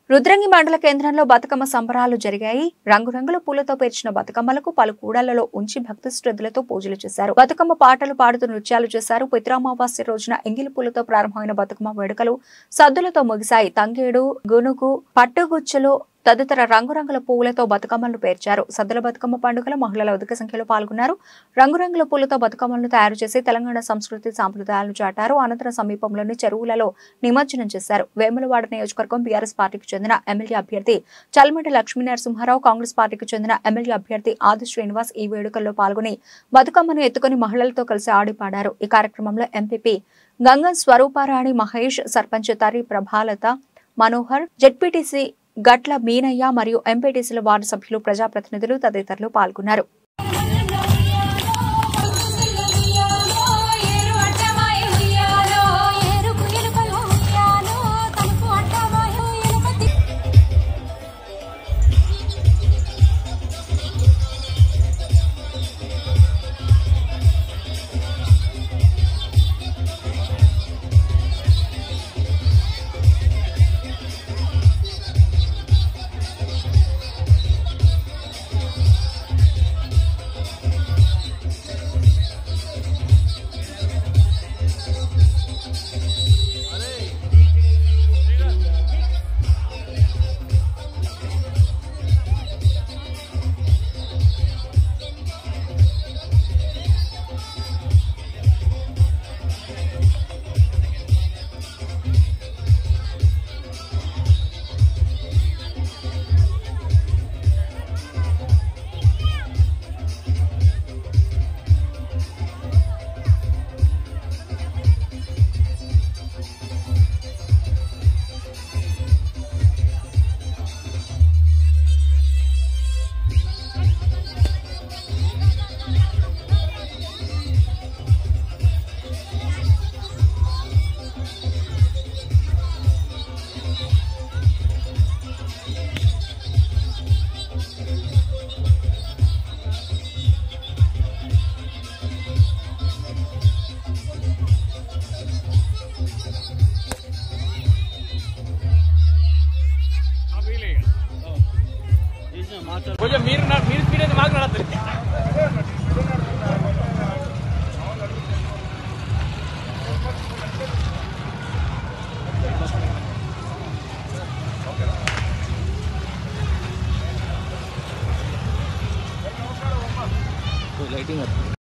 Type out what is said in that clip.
రుద్రంగి మండల కేంద్రంలో బతుకమ్మ సంబరాలు జరిగాయి రంగురంగుల పూలతో పేర్చిన బతుకమ్మలకు పలు కూడళ్లలో ఉంచి భక్తి శ్రద్ధలతో పూజలు చేశారు బతుకమ్మ పాటలు పాడుతూ నృత్యాలు చేశారు పిత్రామావాస్య రోజున ఎంగిలి పూలతో ప్రారంభమైన బతుకమ్మ వేడుకలు సద్దులతో ముగిశాయి తంగేడు గునుగు పట్టుగుచ్చులు తదితర రంగురంగుల పువ్వులతో బతుకమ్మలను పేర్చారు సద్దుల బతుకమ్మ పండుగలో మహిళలు అధిక సంఖ్యలో పాల్గొన్నారు రంగురంగుల పూలతో బతుకమ్మలను తయారు చేసి తెలంగాణ సంస్కృతి సాంప్రదాయాలను చాటారు అనంతరం సమీపంలోని చెరువులలో నిమజ్జనం చేశారు వేములవాడ నియోజకవర్గం బీఆర్ఎస్ పార్టీకి చెందిన ఎమ్మెల్యే అభ్యర్థి చల్మటి లక్ష్మీ నరసింహారావు కాంగ్రెస్ పార్టీకి చెందిన ఎమ్మెల్యే అభ్యర్థి ఆది శ్రీనివాస్ ఈ వేడుకల్లో పాల్గొని బతుకమ్మను ఎత్తుకుని మహిళలతో కలిసి ఆడి పాడారు ఈ కార్యక్రమంలో ఎంపీపీ గంగం స్వరూపారాణి మహేష్ సర్పంచ్ తరి ప్రభాలత మనోహర్ జెడ్పీటీసీ గట్ల మీనయ్య మరియు ఎంపీటీసీల వార్డు సభ్యులు ప్రజాప్రతినిధులు తదితరులు పాల్గొన్నారు ఏరు అట్టమాయ ఉయ్యాలో ఏరుకు ఎలుకలు ఉయ్యాలో తలుపు అట్టమాయ ఎలుకతి కొంచెం మీరు నా- మీరు స్పీడ్ అయితే మాకు నడతారు లైటింగ్ వస్తుంది